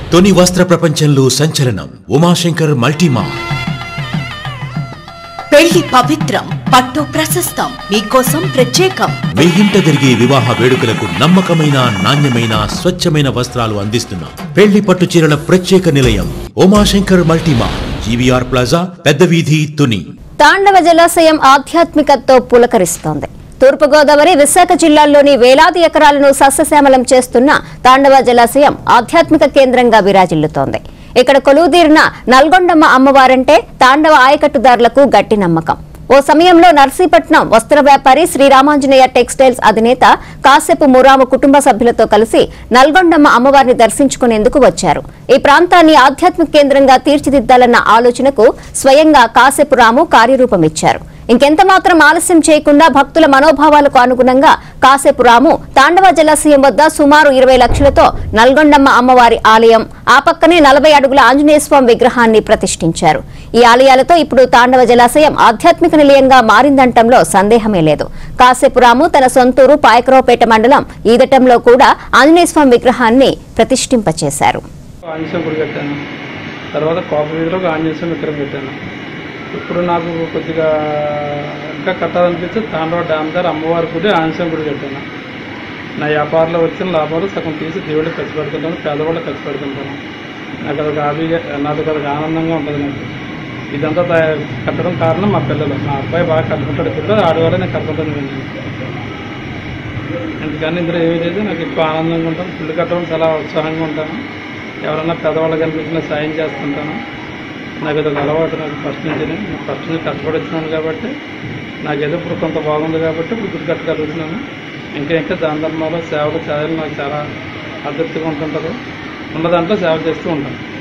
తొని వస్త్ర ప్రపంచంలో సంచలనం ఉమాశంకర్ మల్టీమా పెళ్లి పవిత్రం పట్టు ప్రశస్తం మీకోసం ప్రత్యేకం మీ ఇంట జరిగే వివాహ వేడుకలకు నమ్మకమైన నాణ్యమైన స్వచ్ఛమైన వస్త్రాలు అందిస్తున్నాం పెళ్లి పట్టు చీరల ప్రత్యేక నిలయం ఉమాశంకర్ మల్టీమా జీవీఆర్ ప్లాజా పెద్ద వీధి తుని తాండవ జలాశయం ఆధ్యాత్మికతతో పులకరిస్తోంది తూర్పుగోదావరి విశాఖ జిల్లాల్లోని వేలాది ఎకరాలను సస్యశ్యామలం చేస్తున్న తాండవ జలాశయం ఆధ్యాత్మిక కేంద్రంగా విరాజిల్లుతోంది ఇక్కడ కొలువుదీరిన నల్గొండమ్మ అమ్మవారంటే తాండవ ఆయకట్టుదారులకు గట్టి నమ్మకం ఓ సమయంలో నర్సీపట్నం వస్త్ర వ్యాపారి శ్రీరామాంజనేయ టెక్స్టైల్స్ అధినేత కాసేపు మురాము కుటుంబ సభ్యులతో కలిసి నల్గొండమ్మ అమ్మవారిని దర్శించుకునేందుకు వచ్చారు ఈ ప్రాంతాన్ని ఆధ్యాత్మిక కేంద్రంగా తీర్చిదిద్దాలన్న ఆలోచనకు స్వయంగా కాసేపు రాము కార్యరూపమిచ్చారు ఇంకెంత మాత్రం ఆలస్యం చేయకుండా భక్తుల మనోభావాలకు అనుగుణంగా కాసేపు రాము తాండవ జలాశయం వద్ద సుమారు ఇరవై లక్షలతో నల్గొండమ్మ అమ్మవారి ఆలయం ఆ పక్కనే నలభై అడుగుల ఆంజనేయ స్వామి విగ్రహాన్ని ప్రతిష్ఠించారు ఈ ఆలయాలతో ఇప్పుడు తాండవ జలాశయం ఆధ్యాత్మిక నిలయంగా మారిందంటంలో సందేహమే లేదు కాసేపు రాము తన సొంతూరు పాయకరావుపేట మండలం ఈదటంలో కూడా ఆంజనేయ స్వామి విగ్రహాన్ని ప్రతిష్ఠింపచేశారు ఆంజనేయం గుడి కట్టాను తర్వాత కోప వీధిలో ఒక ఆంజనేయం విగ్రహం పెట్టాను ఇప్పుడు నాకు కొద్దిగా ఇంకా కట్టాలనిపించి తాండవ డ్యామ్ దగ్గర అమ్మవారి గుడి ఆంజనేయం గుడి కట్టాను నా వ్యాపారంలో వచ్చిన లాభాలు సగం తీసి దేవుడికి ఖర్చు పెడుతుంటాను పేదవాళ్ళకి ఖర్చు పెడుతుంటాను నాకు అదొక హాబీగా నాకు అదొక ఆనందంగా ఉంటుంది నాకు ఇదంతా తయా- కట్టడం కారణం మా పిల్లలు మా అబ్బాయి బాగా కట్టుకుంటాడు ఇప్పుడు ఆడవాళ్ళే నేను కట్టుకుంటాను నేను అందుకని ఇందులో ఏమీ లేదు నాకు ఎక్కువ ఆనందంగా ఉంటాను ఫుల్ కట్టడం చాలా ఉత్సాహంగా ఉంటాను ఎవరన్నా పెద్దవాళ్ళు కనిపించినా సాయం చేస్తుంటాను నాకు ఇది ఒక అలవాటు నాకు ఫస్ట్ నుంచి నేను ఫస్ట్ నుంచి కష్టపడి వచ్చినాను కాబట్టి నాకు ఏదో ఇప్పుడు కొంత బాగుంది కాబట్టి ఇప్పుడు గుడి కట్టగలుగుతున్నాను ఇంకా ఇంకా దాన ధర్మాలు సేవలు చేయాలని నాకు చాలా ఆసక్తిగా ఉంటుంటుంది ఉన్న దాంట్లో సేవ చేస్తూ ఉంటాను